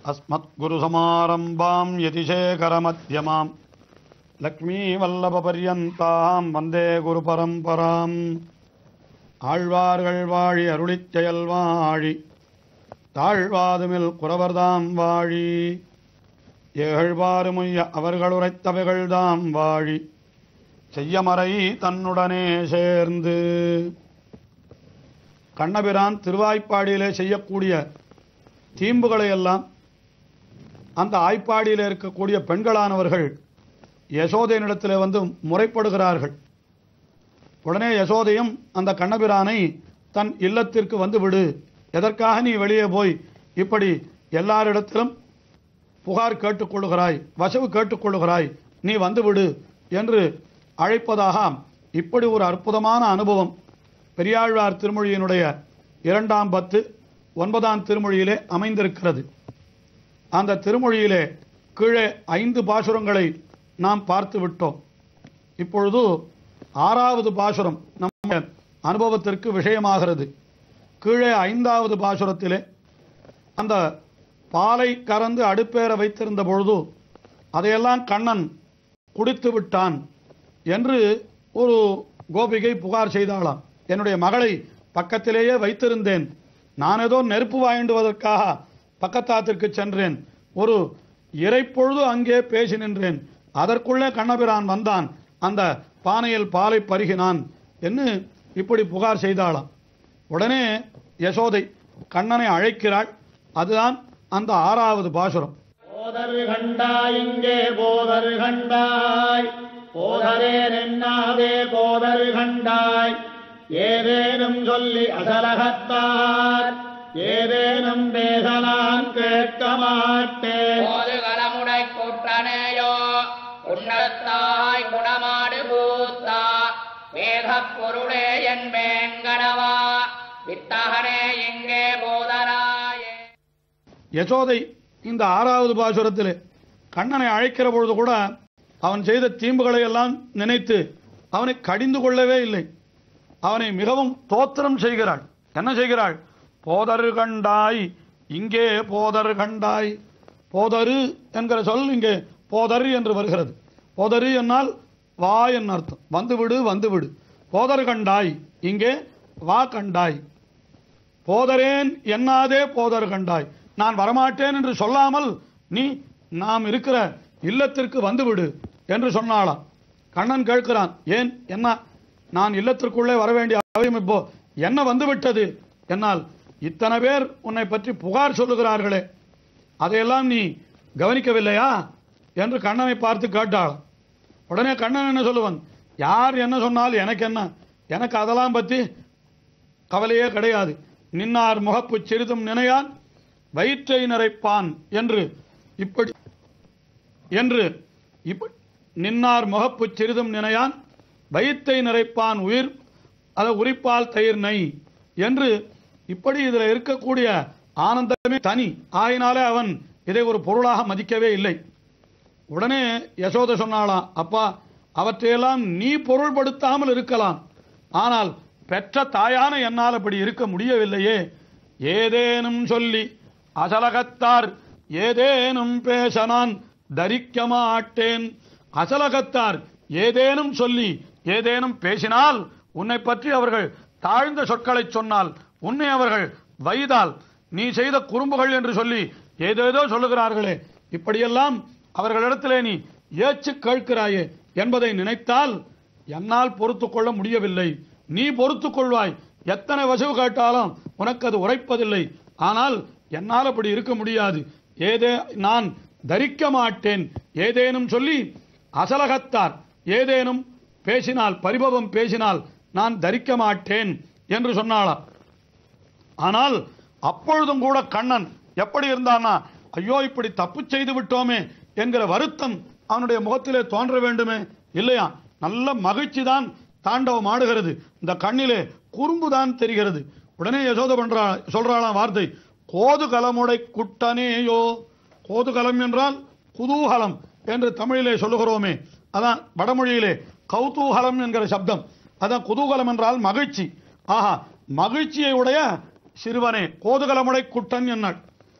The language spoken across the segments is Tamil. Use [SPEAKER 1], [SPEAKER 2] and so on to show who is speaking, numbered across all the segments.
[SPEAKER 1] अस्मद्गुरुसमारम्भाम् यतिशेखरमध्यमाम् லக்ஷ்மீவல்லபபர்யந்தாம் வந்தே குரு பரம்பராம் ஆழ்வார்கள் வாழி அருளிச் செயல் வாழி தாழ்வாதுமில் குறவர்தாம் வாழி ஏழ்வாறுமுய்ய அவர்கள் உரைத்தவைகள்தாம் வாழி செய்யமறை தன்னுடனே சேர்ந்து கண்ணபிரான் திருவாய்ப்பாடியிலே செய்யக்கூடிய தீம்புகளை எல்லாம் அந்த ஆய்ப்பாடியில் இருக்கக்கூடிய பெண்களானவர்கள் யசோதையனிடத்திலே வந்து முறைப்படுகிறார்கள் உடனே யசோதையும் அந்த கண்ணபிரானை தன் இல்லத்திற்கு வந்து விடு எதற்காக நீ வெளியே போய் இப்படி எல்லாரிடத்திலும் புகார் கேட்டுக்கொள்ளுகிறாய் வசவு கேட்டுக்கொள்ளுகிறாய் நீ வந்து விடு என்று அழைப்பதாக இப்படி ஒரு அற்புதமான அனுபவம் பெரியாழ்வார் திருமொழியினுடைய இரண்டாம் பத்து ஒன்பதாம் திருமொழியிலே அமைந்திருக்கிறது அந்த திருமொழியிலே கீழே ஐந்து பாசுரங்களை நாம் பார்த்து விட்டோம் இப்பொழுது ஆறாவது பாசுரம் நம்ம அனுபவத்திற்கு விஷயமாகிறது கீழே ஐந்தாவது பாசுரத்திலே அந்த பாலை கறந்து அடுப்பேற வைத்திருந்த பொழுது அதையெல்லாம் கண்ணன் குடித்து விட்டான் என்று ஒரு கோபிகை புகார் செய்தாளாம் என்னுடைய மகளை பக்கத்திலேயே வைத்திருந்தேன் நான் ஏதோ நெருப்பு வாங்கிடுவதற்காக பக்கத்தாத்திற்கு சென்றேன் ஒரு இறைப்பொழுது அங்கே பேசி நின்றேன் அதற்குள்ளே கண்ணபிரான் வந்தான் அந்த பானையில் பாலை பருகினான் என்று இப்படி புகார் செய்தாளாம் உடனே யசோதை கண்ணனை அழைக்கிறாள் அதுதான் அந்த ஆறாவது பாசுரம்
[SPEAKER 2] போதர் கண்டாய் இங்கே போதர் கண்டாய் போதரே நின்னாதே போதர் கண்டாய் ஏதேனும் சொல்லி அசலகத்தார் ஏதேனும் பேசலான் கேட்க மாட்டேன்
[SPEAKER 3] போது கலமுடை கூற்றனேயோ உன்னத்தாய் குணமாடு பூத்தா வேதப் பொருளே என் வேங்கடவா வித்தகனே இங்கே போதராயே
[SPEAKER 1] யசோதை இந்த ஆறாவது பாசுரத்திலே கண்ணனை அழைக்கிற பொழுது கூட அவன் செய்த தீம்புகளை எல்லாம் நினைத்து அவனை கடிந்து கொள்ளவே இல்லை அவனை மிகவும் தோத்திரம் செய்கிறாள் என்ன செய்கிறாள் போதரு கண்டாய் இங்கே போதரு கண்டாய் போதரு என்கிற சொல் இங்கே போதரு என்று வருகிறது போதரு என்னால் வா என் அர்த்தம் வந்துவிடு வந்துவிடு போதரு கண்டாய் இங்கே வா கண்டாய் போதரேன் எண்ணாதே போதர் கண்டாய் நான் வரமாட்டேன் என்று சொல்லாமல் நீ நாம் இருக்கிற இல்லத்திற்கு வந்துவிடு என்று சொன்னாளாம் கண்ணன் கேட்கிறான் ஏன் என்ன நான் இல்லத்திற்குள்ளே வர வேண்டிய அவசியம் இப்போ என்ன வந்துவிட்டது என்னால் இத்தனை பேர் உன்னை பற்றி புகார் சொல்லுகிறார்களே அதையெல்லாம் நீ கவனிக்கவில்லையா என்று கண்ணனை பார்த்து கேட்டாளாம் உடனே கண்ணன் என்ன சொல்லுவான் யார் என்ன சொன்னால் எனக்கு என்ன எனக்கு அதெல்லாம் பற்றி கவலையே கிடையாது நின்னார் முகப்பு சிறிதும் நினையான் வயிற்றை நிறைப்பான் என்று இப்படி என்று இப்ப நின்னார் முகப்பு சிறிதும் நினையான் வயிற்றை நிறைப்பான் உயிர் அதை உரிப்பால் தயிர் நெய் என்று இப்படி இதில் இருக்கக்கூடிய ஆனந்தமே தனி ஆயினாலே அவன் இதை ஒரு பொருளாக மதிக்கவே இல்லை உடனே யசோத சொன்னாளாம் அப்பா அவற்றையெல்லாம் நீ பொருள்படுத்தாமல் இருக்கலாம் ஆனால் பெற்ற தாயான என்னால் அப்படி இருக்க முடியவில்லையே ஏதேனும் சொல்லி அசலகத்தார் ஏதேனும் பேச நான் தரிக்க மாட்டேன் அசலகத்தார் ஏதேனும் சொல்லி ஏதேனும் பேசினால் உன்னை பற்றி அவர்கள் தாழ்ந்த சொற்களை சொன்னால் உன்னை அவர்கள் வைதால் நீ செய்த குறும்புகள் என்று சொல்லி ஏதேதோ சொல்லுகிறார்களே இப்படியெல்லாம் அவர்களிடத்திலே நீ ஏச்சு கேட்கிறாயே என்பதை நினைத்தால் என்னால் பொறுத்துக் கொள்ள முடியவில்லை நீ பொறுத்துக் கொள்வாய் எத்தனை வசவு கேட்டாலும் உனக்கு அது உரைப்பதில்லை ஆனால் என்னால் அப்படி இருக்க முடியாது ஏதே நான் தரிக்க மாட்டேன் ஏதேனும் சொல்லி அசலகத்தார் ஏதேனும் பேசினால் பரிபவம் பேசினால் நான் தரிக்க மாட்டேன் என்று சொன்னாளாம் ஆனால் அப்பொழுதும் கூட கண்ணன் எப்படி இருந்தானா ஐயோ இப்படி தப்பு செய்து விட்டோமே என்கிற வருத்தம் அவனுடைய முகத்திலே தோன்ற வேண்டுமே இல்லையா நல்ல மகிழ்ச்சி தான் தாண்டவம் ஆடுகிறது இந்த கண்ணிலே குறும்பு தான் தெரிகிறது உடனே யசோத பண்றா சொல்றாளாம் வார்த்தை கோதுகலமுடை குட்டனேயோ கோதுகலம் என்றால் குதூகலம் என்று தமிழிலே சொல்லுகிறோமே அதான் வடமொழியிலே கௌதூகலம் என்கிற சப்தம் அதான் குதூகலம் என்றால் மகிழ்ச்சி ஆஹா மகிழ்ச்சியை உடைய சிறுவனே கோதுகலமுடை குட்டன் என்னாள்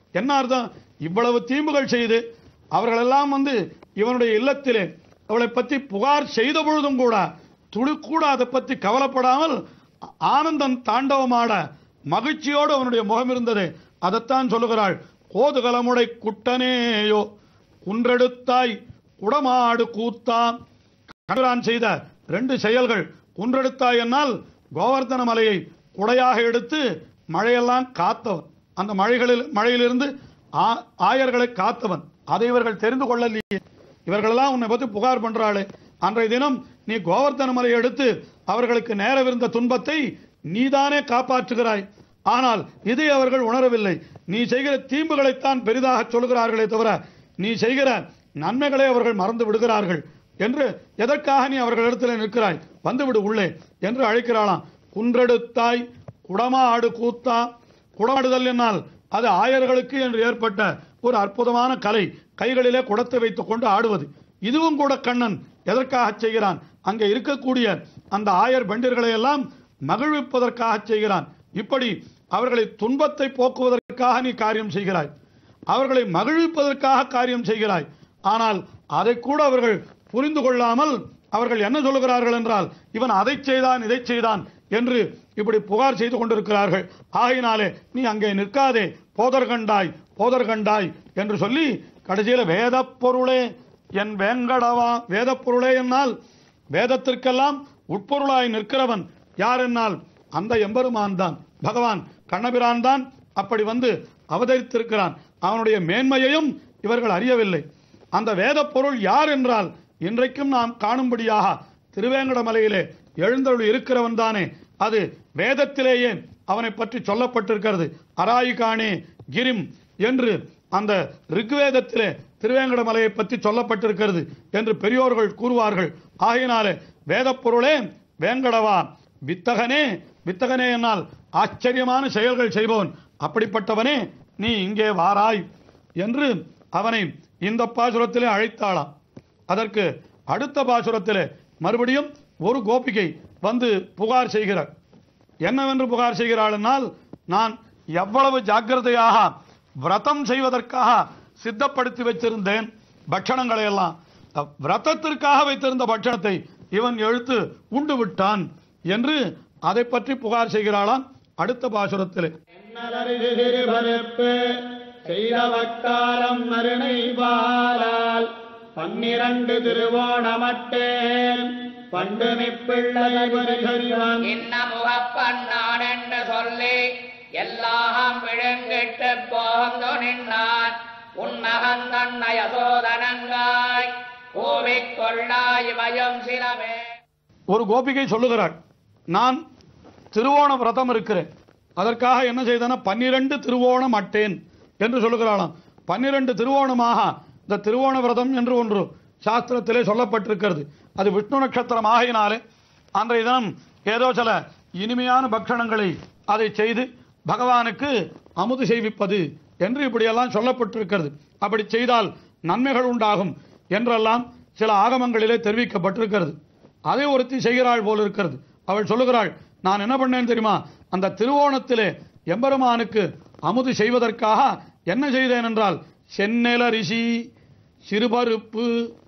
[SPEAKER 1] என்ன அர்த்தம் இவ்வளவு தீம்புகள் செய்து அவர்களெல்லாம் வந்து இவனுடைய இல்லத்திலே அவளை பற்றி புகார் செய்த பொழுதும் கூட துளி கூட அதை பற்றி கவலைப்படாமல் ஆனந்தம் தாண்டவமாட மகிழ்ச்சியோடு அவனுடைய முகம் இருந்தது அதைத்தான் சொல்லுகிறாள் கோதுகலமுடை குட்டனேயோ குன்றெடுத்தாய் குடமாடு கூத்தா கணவரான் செய்த ரெண்டு செயல்கள் குன்றெடுத்தாய் என்னால் கோவர்த்தன மலையை குடையாக எடுத்து மழையெல்லாம் காத்தவன் அந்த மழைகளில் மழையிலிருந்து ஆ- ஆயர்களை காத்தவன் அதை இவர்கள் தெரிந்து கொள்ளலையே இவர்களெல்லாம் உன்னை பத்தி புகார் பண்றாளே அன்றைய தினம் நீ கோவர்த்தன மலையை எடுத்து அவர்களுக்கு நேரவிருந்த துன்பத்தை நீதானே காப்பாற்றுகிறாய் ஆனால் இதை அவர்கள் உணரவில்லை நீ செய்கிற தீம்புகளைத்தான் பெரிதாக சொல்கிறார்களே தவிர நீ செய்கிற நன்மைகளை அவர்கள் மறந்து விடுகிறார்கள் என்று எதற்காக நீ அவர்களிடத்தில் நிற்கிறாய் வந்துவிடு உள்ளே என்று அழைக்கிறாளாம் குன்றெடுத்தாய் குடமாடு கூத்தா குடமாடுதல் என்னால் அது ஆயர்களுக்கு என்று ஏற்பட்ட ஒரு அற்புதமான கலை கைகளிலே குடத்தை வைத்துக் கொண்டு ஆடுவது இதுவும் கூட கண்ணன் எதற்காக செய்கிறான் அங்கே இருக்கக்கூடிய அந்த ஆயர் பெண்டிர்களை எல்லாம் மகிழ்விப்பதற்காக செய்கிறான் இப்படி அவர்களை துன்பத்தை போக்குவதற்காக நீ காரியம் செய்கிறாய் அவர்களை மகிழ்விப்பதற்காக காரியம் செய்கிறாய் ஆனால் அதை கூட அவர்கள் புரிந்து கொள்ளாமல் அவர்கள் என்ன சொல்லுகிறார்கள் என்றால் இவன் அதை செய்தான் இதை செய்தான் என்று இப்படி புகார் செய்து கொண்டிருக்கிறார்கள் ஆகையினாலே நீ அங்கே நிற்காதே போதர் கண்டாய் போதர் கண்டாய் என்று சொல்லி கடைசியில வேதப் பொருளே என் வேங்கடவா வேதப் பொருளே என்னால் வேதத்திற்கெல்லாம் உட்பொருளாய் நிற்கிறவன் யார் என்னால் அந்த எம்பெருமான் தான் பகவான் கண்ணபிரான் தான் அப்படி வந்து அவதரித்திருக்கிறான் அவனுடைய மேன்மையையும் இவர்கள் அறியவில்லை அந்த வேத பொருள் யார் என்றால் இன்றைக்கும் நாம் காணும்படியாக திருவேங்கடமலையிலே எழுந்தருள் இருக்கிறவன் தானே அது வேதத்திலேயே அவனை பற்றி சொல்லப்பட்டிருக்கிறது அராயிகானே கிரிம் என்று அந்த ரிக்வேதத்திலே திருவேங்கடமலையை பற்றி சொல்லப்பட்டிருக்கிறது என்று பெரியோர்கள் கூறுவார்கள் ஆகையினாலே வேதப் பொருளே வேங்கடவா வித்தகனே வித்தகனே என்னால் ஆச்சரியமான செயல்கள் செய்பவன் அப்படிப்பட்டவனே நீ இங்கே வாராய் என்று அவனை இந்த பாசுரத்திலே அழைத்தாளாம் அதற்கு அடுத்த பாசுரத்திலே மறுபடியும் ஒரு கோபிகை வந்து புகார் செய்கிறார் என்னவென்று புகார் செய்கிறாள் என்னால் நான் எவ்வளவு ஜாக்கிரதையாக விரதம் செய்வதற்காக சித்தப்படுத்தி வச்சிருந்தேன் பட்சணங்களை எல்லாம் அஹ், விரதத்திற்காக வைத்திருந்த பட்சணத்தை இவன் எழுத்து உண்டு விட்டான் என்று அதை பற்றி புகார் செய்கிறாளாம் அடுத்த பாசுரத்திலே
[SPEAKER 2] என்னலரிது சிறுபருப்பு செய்த வக்காரம் மருணை பாலால் பன்னிரண்டு திருவோணமட்டேன் பண்டுமிப்பிள்ளை வருகிறான்
[SPEAKER 3] இன்ன முகப்பண்ணான் என்று சொல்லி எல்லாம் விழுங்கிட்டு போந்து நின்றான் உன்னகந்தன்ன யசோதனங்காய் கூவிக்கொள்ளாய் பயம் சிலமே
[SPEAKER 1] ஒரு கோபிகை சொல்லுகிறாள் நான் திருவோண விரதம் இருக்கிறேன் அதற்காக என்ன செய்தன பன்னிரண்டு திருவோணம் அட்டேன் என்று சொல்லுகிறாளாம் பன்னிரண்டு திருவோணமாக இந்த திருவோண விரதம் என்று ஒன்று சாஸ்திரத்திலே சொல்லப்பட்டிருக்கிறது அது விஷ்ணு நட்சத்திரம் ஆகினாலே அன்றைய தினம் ஏதோ சில இனிமையான பக்ஷணங்களை அதை செய்து பகவானுக்கு அமுது செய்விப்பது என்று இப்படியெல்லாம் சொல்லப்பட்டிருக்கிறது அப்படி செய்தால் நன்மைகள் உண்டாகும் என்றெல்லாம் சில ஆகமங்களிலே தெரிவிக்கப்பட்டிருக்கிறது அதை ஒருத்தி செய்கிறாள் போல் இருக்கிறது அவள் சொல்லுகிறாள் நான் என்ன பண்ணேன் தெரியுமா அந்த திருவோணத்திலே எம்பெருமானுக்கு அமுது செய்வதற்காக என்ன செய்தேன் என்றால் செந்நெல ரிஷி சிறுபருப்பு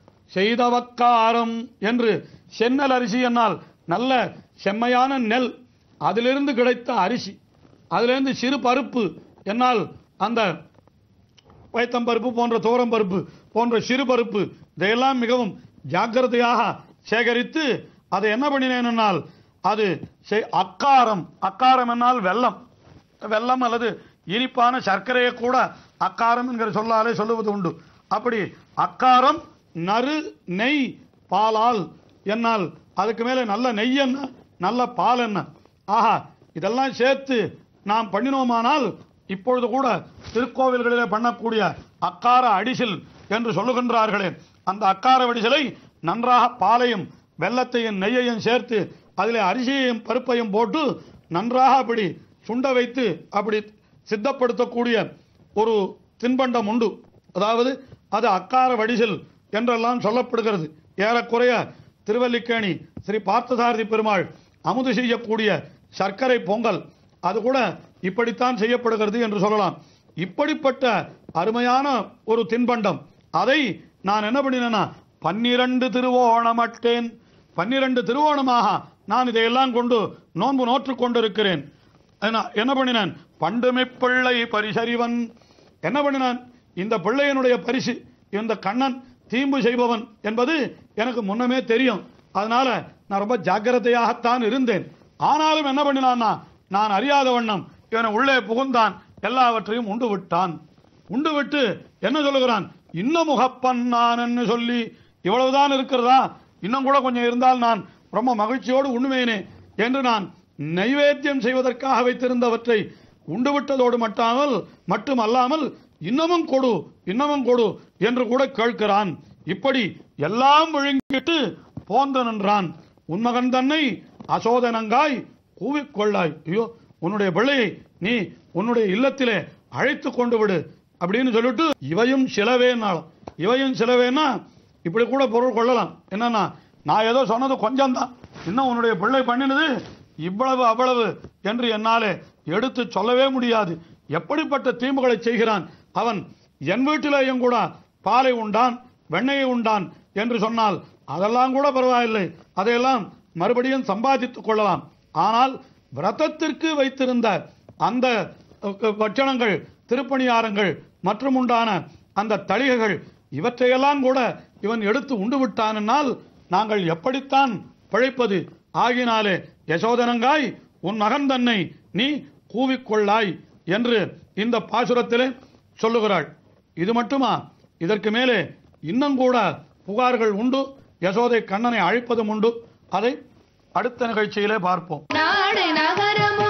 [SPEAKER 1] செய்தவக்காரம் என்று செந்நெல் அரிசி என்னால் நல்ல செம்மையான நெல் அதிலிருந்து கிடைத்த அரிசி அதிலிருந்து சிறு பருப்பு என்னால் அந்த பயத்தம்பருப்பு போன்ற துவரம்பருப்பு போன்ற சிறு பருப்பு இதையெல்லாம் மிகவும் ஜாக்கிரதையாக சேகரித்து அதை என்ன பண்ணினேன் என்னால் அது செய்- அக்காரம் அக்காரம் என்னால் வெல்லம் வெல்லம் அல்லது இனிப்பான சர்க்கரையை கூட அக்காரம் என்கிற சொல்லாலே சொல்லுவது உண்டு அப்படி அக்காரம் நறு நெய் பாலால் என்னால் அதுக்கு மேலே நல்ல நெய் என்ன நல்ல பால் என்ன ஆஹா இதெல்லாம் சேர்த்து நாம் பண்ணினோமானால் இப்பொழுது கூட திருக்கோவில்களிலே பண்ணக்கூடிய அக்கார அடிசில் என்று சொல்லுகின்றார்களே அந்த அக்கார வடிசலை நன்றாக பாலையும் வெல்லத்தையும் நெய்யையும் சேர்த்து அதிலே அரிசியையும் பருப்பையும் போட்டு நன்றாக அப்படி சுண்ட வைத்து அப்படி சித்தப்படுத்தக்கூடிய ஒரு தின்பண்டம் உண்டு அதாவது அது அக்கார வடிசில் என்றெல்லாம் சொல்லப்படுகிறது ஏறக்குறைய திருவல்லிக்கேணி ஸ்ரீ பார்த்தசாரதி பெருமாள் அமுது செய்யக்கூடிய சர்க்கரை பொங்கல் அது கூட இப்படித்தான் செய்யப்படுகிறது என்று சொல்லலாம் இப்படிப்பட்ட அருமையான ஒரு தின்பண்டம் அதை நான் என்ன பண்ணினேன்னா பன்னிரண்டு திருவோணமட்டேன் பன்னிரண்டு திருவோணமாக நான் இதையெல்லாம் கொண்டு நோன்பு நோற்று கொண்டிருக்கிறேன் என்ன- என்ன பண்ணினான் பண்டுமை பிள்ளை பரிசறிவன் என்ன பண்ணினான் இந்த பிள்ளையனுடைய பரிசு இந்த கண்ணன் தீம்பு செய்பவன் என்பது எனக்கு முன்னமே தெரியும் அதனால நான் ரொம்ப ஜாக்கிரதையாகத்தான் இருந்தேன் ஆனாலும் என்ன பண்ணினான்னா நான் அறியாத வண்ணம் இவனை உள்ளே புகுந்தான் எல்லாவற்றையும் உண்டு விட்டான் உண்டு விட்டு என்ன சொல்லுகிறான் இன்னும் முகப்பன் நான் என்று சொல்லி இவ்வளவுதான் இருக்கிறதா இன்னும் கூட கொஞ்சம் இருந்தால் நான் ரொம்ப மகிழ்ச்சியோடு உண்மையினே என்று நான் நைவேத்தியம் செய்வதற்காக வைத்திருந்தவற்றை உண்டு விட்டதோடு மட்டாமல் மட்டுமல்லாமல் இன்னமும் கொடு இன்னமும் கொடு என்று கூட கேட்கிறான் இப்படி எல்லாம் விழுங்கிட்டு போந்து நின்றான் உன்மகன் தன்னை அசோதனங்காய் கூவிக்கொள்ளாய் ஐயோ உன்னுடைய பிள்ளையை நீ உன்னுடைய இல்லத்திலே அழைத்து கொண்டு விடு அப்படின்னு சொல்லிட்டு இவையும் சிலவேனாலும் இவையும் சிலவேன்னா இப்படி கூட பொருள் கொள்ளலாம் என்னன்னா நான் ஏதோ சொன்னது கொஞ்சம் தான் இன்னும் உன்னுடைய பிள்ளை பண்ணினது இவ்வளவு அவ்வளவு என்று என்னாலே எடுத்து சொல்லவே முடியாது எப்படிப்பட்ட தீம்புகளை செய்கிறான் அவன் என் வீட்டிலேயும் கூட பாலை உண்டான் வெண்ணெயை உண்டான் என்று சொன்னால் அதெல்லாம் கூட பரவாயில்லை அதையெல்லாம் மறுபடியும் சம்பாதித்துக் கொள்ளலாம் ஆனால் விரதத்திற்கு வைத்திருந்த அந்த அஹ், பட்சணங்கள் திருப்பணியாரங்கள் மற்றும் உண்டான அந்த தளிகைகள் இவற்றையெல்லாம் கூட இவன் எடுத்து உண்டு விட்டானால் நாங்கள் எப்படித்தான் பிழைப்பது ஆகினாலே யசோதனங்காய் உன் மகன் தன்னை நீ கூவிக்கொள்ளாய் என்று இந்த பாசுரத்திலே சொல்லுகிறாள் இது மட்டுமா இதற்கு மேலே இன்னும் கூட புகார்கள் உண்டு யசோதை கண்ணனை அழைப்பதும் உண்டு அதை அடுத்த நிகழ்ச்சியிலே பார்ப்போம்
[SPEAKER 4] நாடு நகரமும்